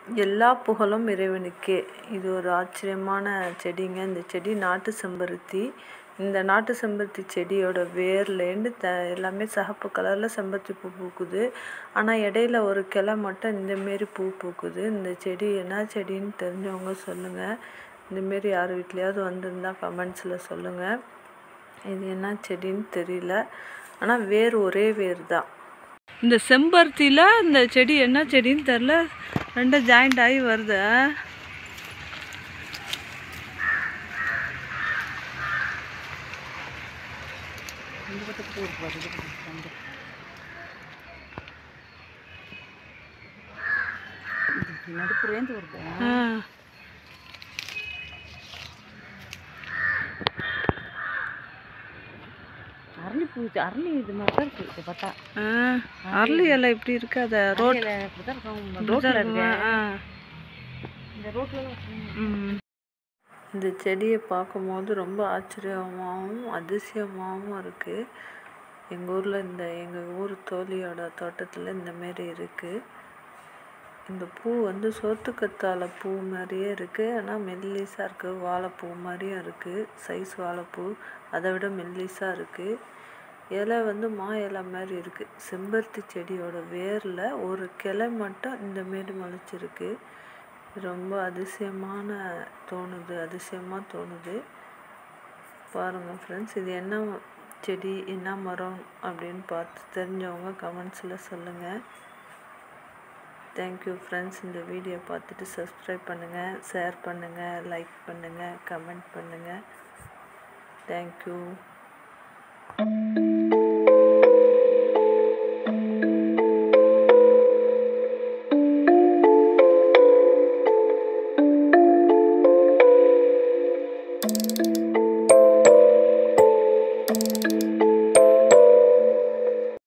எல்லா புகழும் இறைவனுக்கே இது ஒரு ஆச்சரியமான செடிங்க இந்த செடி நாட்டு செம்பருத்தி இந்த நாட்டு செம்பருத்தி செடியோட வேர்லேருந்து த எல்லாமே சிகப்பு கலரில் செம்பருத்தி பூ பூக்குது ஆனால் இடையில ஒரு கிளை மட்டும் இந்தமாரி பூ பூக்குது இந்த செடி என்ன செடின்னு தெரிஞ்சவங்க சொல்லுங்கள் இந்தமாரி யார் வீட்லையாவது வந்திருந்தா கமெண்ட்ஸில் சொல்லுங்கள் இது என்ன செடின்னு தெரியல ஆனால் வேர் ஒரே வேர் தான் இந்த செம்பருத்தியில் இந்த செடி என்ன செடின்னு தெரில ரெண்டும் ஜாயிண்ட் ஆகி வருது இந்த பக்கத்து பூ இருக்கு பாரு, இது பக்கத்து வந்து. இது நடுப்புறேந்து வருது ஆ. அரளி பூ இது அரளி இது மாதிரி தான் இருக்கு இதை பார்த்தா ஆ, அரளி இலை இப்படி இருக்காத ரோட் ரோட்ல இப்படிதான் இருக்கும் ரோட்ல இருக்கு இந்த ரோட்ல ம். இந்த செடியை பார்க்கும்போது ரொம்ப ஆச்சரியமாகவும் அதிசயமாகவும் இருக்குது எங்கள் ஊரில் இந்த எங்கள் ஊர் தோழியோட தோட்டத்தில் இந்த மாரி இருக்குது இந்த பூ வந்து சோத்துக்கத்தாழை பூ மாதிரியே இருக்குது ஆனால் மெல்லிஸாக இருக்குது வாழைப்பூ மாதிரியும் இருக்குது சைஸ் வாழைப்பூ அதை விட மெல்லிஸாக இருக்குது இலை வந்து மா இலை மாதிரி இருக்குது செம்பருத்தி செடியோட வேரில் ஒரு கிளை மட்டும் இந்த மாரி முளைச்சிருக்கு ரொம்ப அதிசயமான தோணுது அதிசயமாக தோணுது பாருங்கள் ஃப்ரெண்ட்ஸ் இது என்ன செடி என்ன மரம் அப்படின்னு பார்த்து தெரிஞ்சவங்க கமெண்ட்ஸில் சொல்லுங்கள் தேங்க்யூ ஃப்ரெண்ட்ஸ் இந்த வீடியோ பார்த்துட்டு சப்ஸ்கிரைப் பண்ணுங்கள் ஷேர் பண்ணுங்கள் லைக் பண்ணுங்கள் கமெண்ட் பண்ணுங்கள் தேங்க்யூ